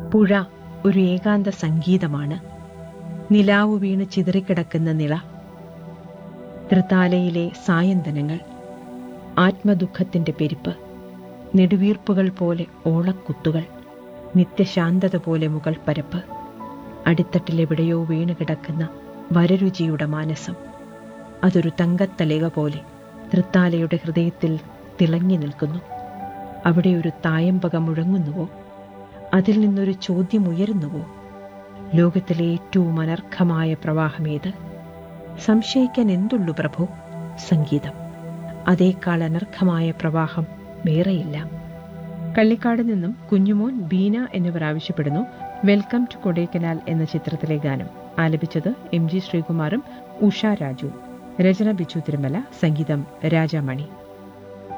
പുഴ ഒരു ഏകാന്ത സംഗീതമാണ് നിലാവ് വീണ് ചിതറിക്കിടക്കുന്ന നിള തൃത്താലയിലെ സായന്തനങ്ങൾ ആത്മദുഃഖത്തിന്റെ പെരുപ്പ് നെടുവീർപ്പുകൾ പോലെ ഓളക്കുത്തുകൾ നിത്യശാന്തത പോലെ മുകൾ പരപ്പ് അടിത്തട്ടിലെവിടെയോ വീണ് കിടക്കുന്ന വരരുചിയുടെ മാനസം അതൊരു തങ്കത്തലിക പോലെ തൃത്താലയുടെ ഹൃദയത്തിൽ തിളങ്ങി നിൽക്കുന്നു അവിടെ ഒരു തായമ്പക മുഴങ്ങുന്നുവോ അതിൽ നിന്നൊരു ചോദ്യം ഉയരുന്നുവോ ലോകത്തിലെ ഏറ്റവും അനർഘമായ പ്രവാഹമേത് സംശയിക്കാൻ എന്തുള്ളു പ്രഭു സംഗീതം അതേക്കാൾ അനർഘമായ പ്രവാഹം വേറെയില്ല കള്ളിക്കാട് നിന്നും കുഞ്ഞുമോൻ ബീന എന്നിവർ ആവശ്യപ്പെടുന്നു വെൽക്കം ടു കൊടൈക്കനാൽ എന്ന ചിത്രത്തിലെ ഗാനം ആലപിച്ചത് എം ജി ശ്രീകുമാറും ഉഷ രാജു രചന ബിച്ചു തിരുമല സംഗീതം രാജാമണി